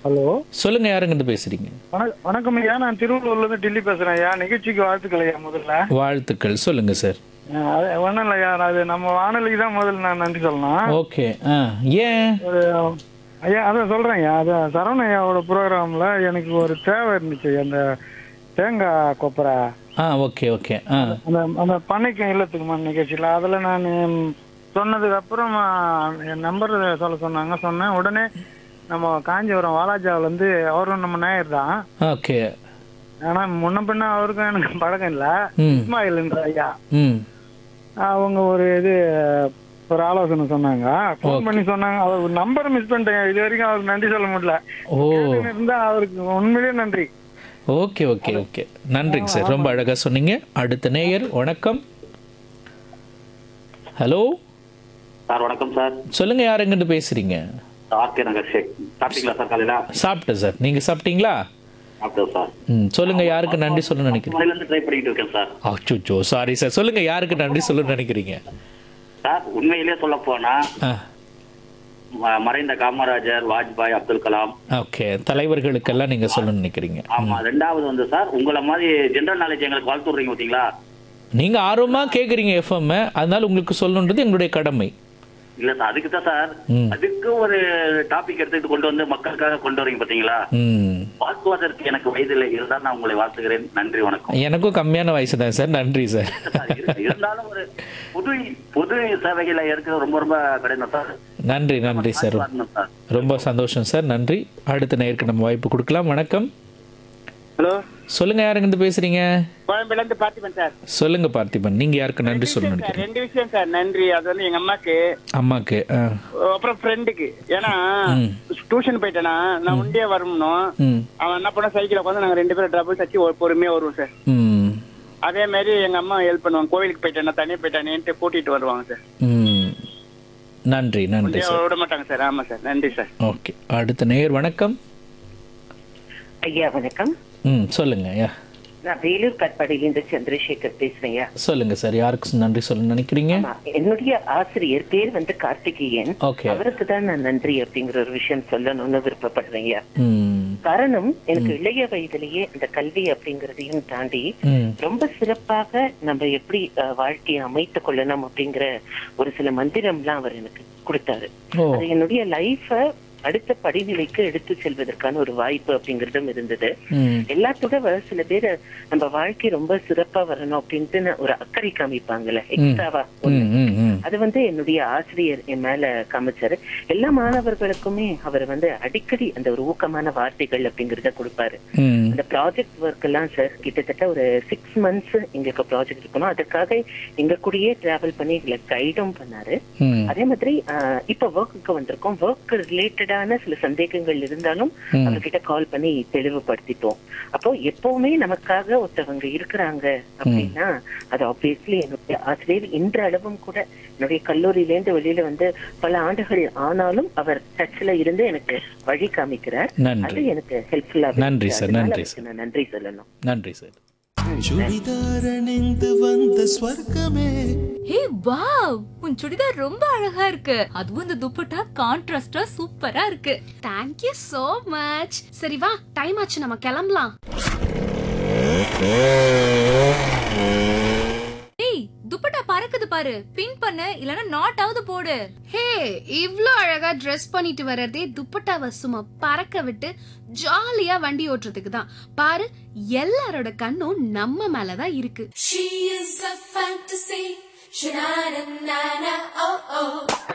Hello சொல்லுங்க யாருங்கிட்ட பேசுறீங்க வணக்கம் வணக்கம் ஐயா நான் திருவள்ளூர்ல இருந்து டெல்லி பேசுறேன் ஐயா நிகழ்ச்சிக்கு வாழ்த்துக்கள் ஐயா முதல்ல வாழ்த்துக்கள் சொல்லுங்க சார் அஹ் அது ஒன்றும் இல்லை ஐயா அது நம்ம வானொலிக்கு தான் முதல்ல நான் நன்றி சொல்லணும் ஓகே ஆ ஏன் ஒரு ஐயா அதான் சொல்றேன் ஐயா அதான் சரவண ஐயாவோட ப்ரோக்ராம்ல எனக்கு ஒரு தேவை இருந்துச்சு அந்த தேங்காய் கொப்பரை ஆ ஓகே ஓகே ஆ அந்த அந்த பண்ணைக்கும் இல்லத்துக்குமா நிகழ்ச்சியில் அதில் நான் சொன்னதுக்கு அப்புறம் அஹ், என் நம்பர் சொல்ல சொன்னாங்க சொன்னேன் உடனே நம்ம காஞ்சிபுரம் வாலாஜாவில் வந்து அவரும் நம்ம நேயர் தான் ஓகே ஆனா முன்ன பின்ன அவருக்கும் எனக்கு பழக்கம் இல்ல ம் இஸ்மாயில்ன்ற ஐயா ம் அவங்க ஒரு இது ஒரு ஆலோசனை சொன்னாங்க ஃபோன் பண்ணி சொன்னாங்க அவர் நம்பர் மிஸ் பண்ணிட்டேன் இது வரைக்கும் அவருக்கு நன்றி சொல்ல முடியல ஓ கேட்டுன்னு இருந்தா அவருக்கு உண்மையிலேயே நன்றி ஓகே ஓகே ஓகே நன்றிங்க சார் ரொம்ப அழகாக சொன்னீங்க அடுத்த நேயர் வணக்கம் ஹலோ சார் வணக்கம் சார் சொல்லுங்க யாருங்கிட்ட பேசுறீங்க ஆர்கே நகர் ஷேக் சாப்பிட்டீங்களா சார் காலையில சாப்பிட்டேன் சார் நீங்க சாப்பிட்டீங்களா சாப்பிட்டோம் சார் ம் சொல்லுங்க யாருக்கு நன்றி சொல்ல நினைக்கிறீங்க முதல்ல இருந்து ட்ரை பண்ணிட்டு இருக்கேன் சார் அச்சோ சாரி சார் சொல்லுங்க யாருக்கு நன்றி சொல்ல நினைக்கிறீங்க சார் உண்மையிலேயே சொல்ல போனா ஆ ம- மறைந்த காமராஜர் வாஜ்பாய் அப்துல் கலாம் ஓகே தலைவர்களுக்கெல்லாம் நீங்க சொல்ல நினைக்கிறீங்க ஆமா ரெண்டாவது வந்து சார் உங்களை மாதிரி ஜெனரல் நாலேஜ் எங்களுக்கு வளர்த்து விடுறீங்க பாத்தீங்களா நீங்க ஆர்வமா கேக்குறீங்க எஃப்எம் அதனால உங்களுக்கு சொல்லணுன்றது எங்களுடைய கடமை இல்ல சார் அதுக்கு தான் சார் ம். அதுக்கு ஒரு டாபிக் எடுத்துட்டு கொண்டு வந்து மக்களுக்காக கொண்டு வரீங்க பாத்தீங்களா ம் வாழ்த்துவதற்கு எனக்கு வயதில்லை இருந்தால் நான் உங்களை வாழ்த்துகிறேன் நன்றி வணக்கம் எனக்கும் கம்மியான வயசு தான் சார் நன்றி சார் சார், இரு- இருந்தாலும் ஒரு பொது பொது சேவைகளை எடுக்கிறது ரொம்ப ரொம்ப கடினம் சார் நன்றி நன்றி சார் வரணும் சார் ரொம்ப சந்தோஷம் சார் நன்றி அடுத்த நேருக்கு நம்ம வாய்ப்பு கொடுக்கலாம் வணக்கம் ஹலோ சொல்லுங்க யாருங்கிட்ட பேசுறீங்க கோயம்பேடுல இருந்து பார்த்திபன் சார் சொல்லுங்க பார்த்திபன் நீங்க யாருக்கு நன்றி சொல்ல சார் நினைக்கிறீங்க ரெண்டு விஷயம் சார் நன்றி அது வந்து எங்க அம்மாக்கு அம்மாக்கு ஆ. அப்புறம் ஃப்ரெண்டுக்கு ஏன்னா ம். டியூஷன் போயிட்டேனா நான் உண்டியே வரணும் ம் அவன் என்ன பண்ண சைக்கிள் உட்காந்து நாங்க ரெண்டு பேரும் டபுள் தச்சு ஒரு- பொறுமையா வருவோம் சார் ம் அதே மாதிரி எங்க அம்மா ஹெல்ப் பண்ணுவாங்க கோவிலுக்கு போயிட்டேனா தனியா போயிட்டானேன்ட்டு கூட்டிட்டு வருவாங்க சார் ம் நன்றி நன்றி உண்டியா சார் விட மாட்டாங்க சார் ஆமா சார் நன்றி சார் ஓகே அடுத்த நேயர் வணக்கம் ஐயா வணக்கம் ம் சொல்லுங்க ஐயா நான் வேலூர் கட்பாடியிலிருந்து சந்திரசேகர் பேசுறேன் சொல்லுங்க சார் யாருக்கு நன்றி சொல்ல நினைக்கிறீங்க ஆமா, என்னுடைய ஆசிரியர் பேர் வந்து கார்த்திகேயன் ஓகே அவருக்கு தான் நான் நன்றி அப்படிங்கிற ஒரு விஷயம் சொல்லணும்னு விருப்பப்படுறேன் ஐயா ம் காரணம் எனக்கு இளைய வயதிலேயே இந்த கல்வி அப்படிங்கறதையும் தாண்டி ம் ரொம்ப சிறப்பாக நம்ம எப்படி அஹ், வாழ்க்கையை அமைத்துக் கொள்ளணும் அப்படிங்கிற ஒரு சில மந்திரம்லாம் அவர் எனக்கு கொடுத்தாரு ஓ அது என்னுடைய லைஃப அடுத்த படிநிலைக்கு எடுத்து செல்வதற்கான ஒரு வாய்ப்பு அப்படிங்கறதும் இருந்தது ம் எல்லாத்தோட வ- சில பேர் நம்ம வாழ்க்கை ரொம்ப சிறப்பா வரணும் அப்படின்ட்டு நான் ஒரு அக்கறை காமிப்பாங்கல்ல எக்ஸ்ட்ராவா ம் ம் ம் அது வந்து என்னுடைய ஆசிரியர் என் மேல காமிச்சாரு எல்லா மாணவர்களுக்குமே அவர் வந்து அடிக்கடி அந்த ஒரு ஊக்கமான வார்த்தைகள் அப்படிங்கறத கொடுப்பாரு ம் அந்த ப்ராஜெக்ட் ஒர்க் எல்லாம் சார் கிட்டத்தட்ட ஒரு சிக்ஸ் மந்த்ஸ் எங்களுக்கு ப்ராஜெக்ட் இருக்கணும் அதுக்காக எங்க கூடயே டிராவல் பண்ணி எங்களை கைடும் பண்ணாரு ம் அதே மாதிரி ஆஹ், இப்ப ஒர்க்குக்கு வந்திருக்கோம் ஒர்க் ரிலேட்டடான சில சந்தேகங்கள் இருந்தாலும் ம். அவர்கிட்ட கால் பண்ணி தெளிவுபடுத்திட்டோம் அப்போ எப்பவுமே நமக்காக ஒருத்தவங்க இருக்கிறாங்க அப்படின்னா அது ஆப்வியஸ்லி என்னுடைய ஆசிரியர் இன்ற அளவும் கூட என்னுடைய கல்லூரியில இருந்து வெளியில வந்து பல ஆண்டுகள் ஆனாலும் அவர் டச்ல இருந்து எனக்கு வழி காமிக்கிறார் நன்றி. அது எனக்கு ஹெல்ப்ஃபுல்லா நன்றி சார், நன்றி சார். நான் நன்றி சொல்லணும் நன்றி சார் சுடிதாரணிந்து வந்த ஸ்வர்க்கமே ஹே வாவ் உன் சுடிதார் ரொம்ப அழகா இருக்கு அதுவும் இந்த துப்பட்டா கான்ட்ராஸ்டா சூப்பரா இருக்கு தேங்க் யூ so மச் சரி வா டைம் ஆச்சு நம்ம கிளம்பலாம் ஏய் துப்பட்டா பறக்குது பாரு பின் பண்ணு இல்லனா நாட் ஆவது போடு ஹே இவ்ளோ அழகா ட்ரெஸ் பண்ணிட்டு வர்றதே துப்பட்டாவை சும்மா பறக்க விட்டு ஜாலியா வண்டி ஓட்டுறதுக்கு தான் பாரு எல்லாரோட கண்ணும் நம்ம மேல தான் இருக்கு She is a fantasy. Sha-na-na-na-na, oh oh.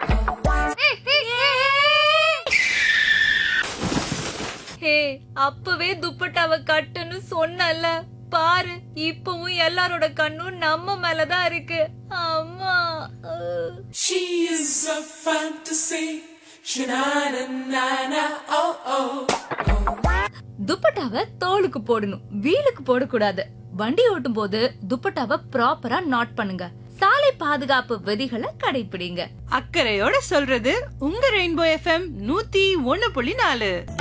ஹே அப்பவே துப்பட்டாவை கட்டுன்னு சொன்னல பாரு இப்பவும் எல்லாரோட கண்ணும் நம்ம மேலதான் இருக்கு அம்மா அஹ். She is a fantasy. Sha-na-na-na-na, oh oh. துப்பட்டாவை தோலுக்கு போடணும் வீலுக்கு போடக்கூடாது வண்டி ஓட்டும் போது துப்பட்டாவை ப்ராப்பரா நாட் பண்ணுங்க சாலை பாதுகாப்பு விதிகளை கடைபிடிங்க அக்கறையோட சொல்றது உங்க ரெயின்போ எஃப்எம் நூத்தி ஒண்ணு புள்ளி நாலு